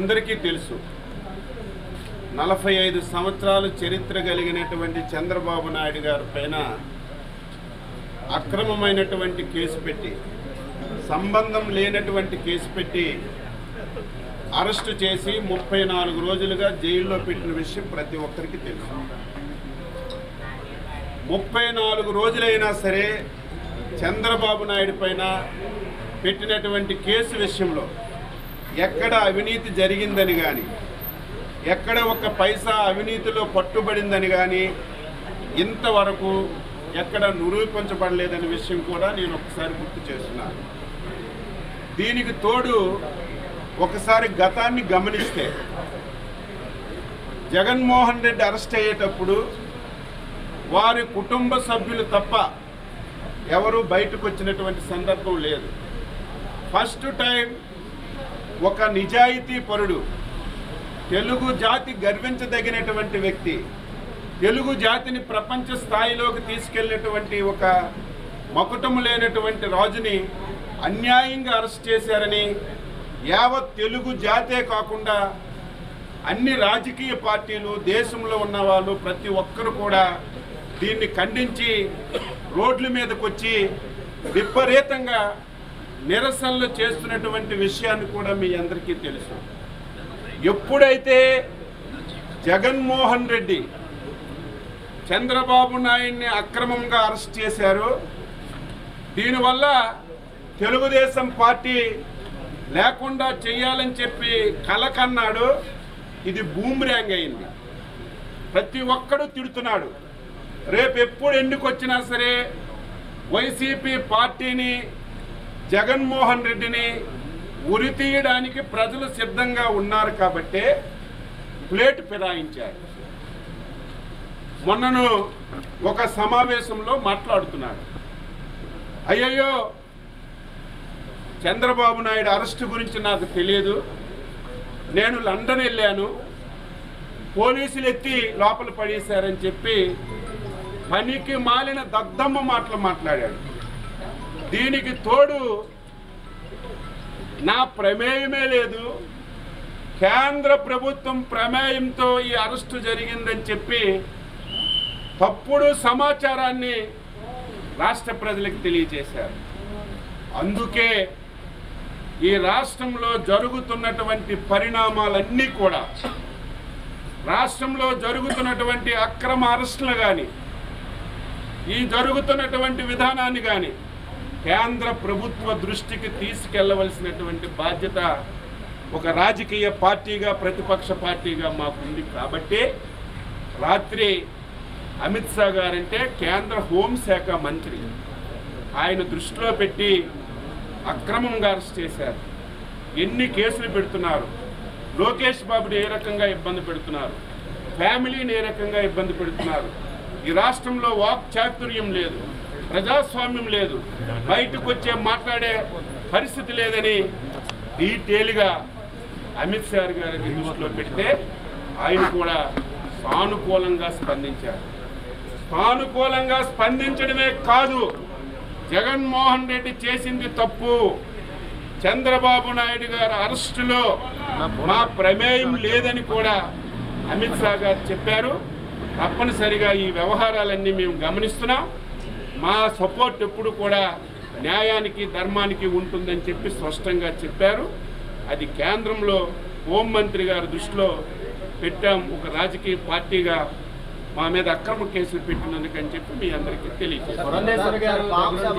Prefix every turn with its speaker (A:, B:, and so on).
A: అందరికీ తెలుసు నలభై ఐదు సంవత్సరాలు చరిత్ర కలిగినటువంటి చంద్రబాబు నాయుడు గారి పైన అక్రమమైనటువంటి కేసు పెట్టి సంబంధం లేనటువంటి కేసు పెట్టి అరెస్టు చేసి ముప్పై నాలుగు రోజులుగా జైల్లో పెట్టిన విషయం ప్రతి ఒక్కరికి తెలుసు ముప్పై నాలుగు రోజులైనా సరే చంద్రబాబు నాయుడు పైన పెట్టినటువంటి కేసు విషయంలో ఎక్కడ అవినీతి జరిగిందని కానీ ఎక్కడ ఒక పైసా అవినీతిలో పట్టుబడిందని కానీ ఇంతవరకు ఎక్కడ నిరూపించబడలేదనే విషయం కూడా నేను ఒకసారి గుర్తు చేస్తున్నాను దీనికి తోడు ఒకసారి గతాన్ని గమనిస్తే జగన్మోహన్ రెడ్డి అరెస్ట్ అయ్యేటప్పుడు వారి కుటుంబ సభ్యులు తప్ప ఎవరు బయటకు వచ్చినటువంటి సందర్భం లేదు ఫస్ట్ టైం ఒక నిజాయితీ పరుడు తెలుగు జాతి గర్వించదగినటువంటి వ్యక్తి తెలుగు జాతిని ప్రపంచ స్థాయిలోకి తీసుకెళ్ళినటువంటి ఒక మకుటం లేనటువంటి రాజుని అన్యాయంగా అరెస్ట్ చేశారని యావత్ తెలుగు జాతే కాకుండా అన్ని రాజకీయ పార్టీలు దేశంలో ఉన్న వాళ్ళు ప్రతి ఒక్కరు కూడా దీన్ని ఖండించి రోడ్ల మీదకి వచ్చి విపరీతంగా నిరసనలు చేస్తున్నటువంటి విషయాన్ని కూడా మీ అందరికీ తెలుసు ఎప్పుడైతే జగన్మోహన్ రెడ్డి చంద్రబాబు నాయుడిని అక్రమంగా అరెస్ట్ చేశారో దీనివల్ల తెలుగుదేశం పార్టీ లేకుండా చేయాలని చెప్పి కల కన్నాడు ఇది బూమ్రాంగ్ అయింది ప్రతి ఒక్కడు తిడుతున్నాడు రేపు ఎప్పుడు ఎన్నికొచ్చినా సరే వైసీపీ పార్టీని జగన్మోహన్ రెడ్డిని ఉరి తీయడానికి ప్రజలు సిద్ధంగా ఉన్నారు కాబట్టే ప్లేట్ ఫిరాయించారు మొన్నను ఒక సమావేశంలో మాట్లాడుతున్నాడు అయ్యయ్యో చంద్రబాబు నాయుడు అరెస్టు గురించి నాకు తెలియదు నేను లండన్ వెళ్ళాను పోలీసులు ఎత్తి లోపల పడేశారని చెప్పి పనికి మాలిన దద్దమ్మ మాటలు మాట్లాడాడు దీనికి తోడు నా ప్రమేయమే లేదు కేంద్ర ప్రభుత్వం ప్రమేయంతో ఈ అరెస్టు జరిగిందని చెప్పి తప్పుడు సమాచారాన్ని రాష్ట్ర ప్రజలకు తెలియజేశారు అందుకే ఈ రాష్ట్రంలో జరుగుతున్నటువంటి పరిణామాలన్నీ కూడా రాష్ట్రంలో జరుగుతున్నటువంటి అక్రమ అరెస్టులు కానీ ఈ జరుగుతున్నటువంటి విధానాన్ని కానీ కేంద్ర ప్రభుత్వ దృష్టికి తీసుకెళ్లవలసినటువంటి బాధ్యత ఒక రాజకీయ పార్టీగా ప్రతిపక్ష పార్టీగా మాకుంది కాబట్టి రాత్రి అమిత్ షా గారంటే కేంద్ర హోంశాఖ మంత్రి ఆయన దృష్టిలో పెట్టి అక్రమంగా అరెస్ట్ చేశారు ఎన్ని కేసులు పెడుతున్నారు లోకేష్ బాబుని ఏ రకంగా ఇబ్బంది పెడుతున్నారు ఫ్యామిలీని ఏ రకంగా ఇబ్బంది పెడుతున్నారు ఈ రాష్ట్రంలో వాక్ చాతుర్యం లేదు ప్రజాస్వామ్యం లేదు బయటకు వచ్చే మాట్లాడే పరిస్థితి లేదని డీటెయిల్గా అమిత్ షా గారిని దృష్టిలో పెడితే ఆయన కూడా సానుకూలంగా స్పందించారు సానుకూలంగా స్పందించడమే కాదు జగన్మోహన్ రెడ్డి చేసింది తప్పు చంద్రబాబు నాయుడు గారి అరెస్టులో మా ప్రమేయం లేదని కూడా అమిత్ షా గారు చెప్పారు తప్పనిసరిగా ఈ వ్యవహారాలన్నీ మేము గమనిస్తున్నాం మా సపోర్ట్ ఎప్పుడు కూడా న్యాయానికి ధర్మానికి ఉంటుందని చెప్పి స్పష్టంగా చెప్పారు అది కేంద్రంలో హోంమంత్రి గారి దృష్టిలో పెట్టాం ఒక రాజకీయ పార్టీగా మా మీద అక్రమ కేసులు పెట్టినందుకని చెప్పి మీ అందరికీ తెలియజేస్తాం
B: పురంధేశ్వరి గారు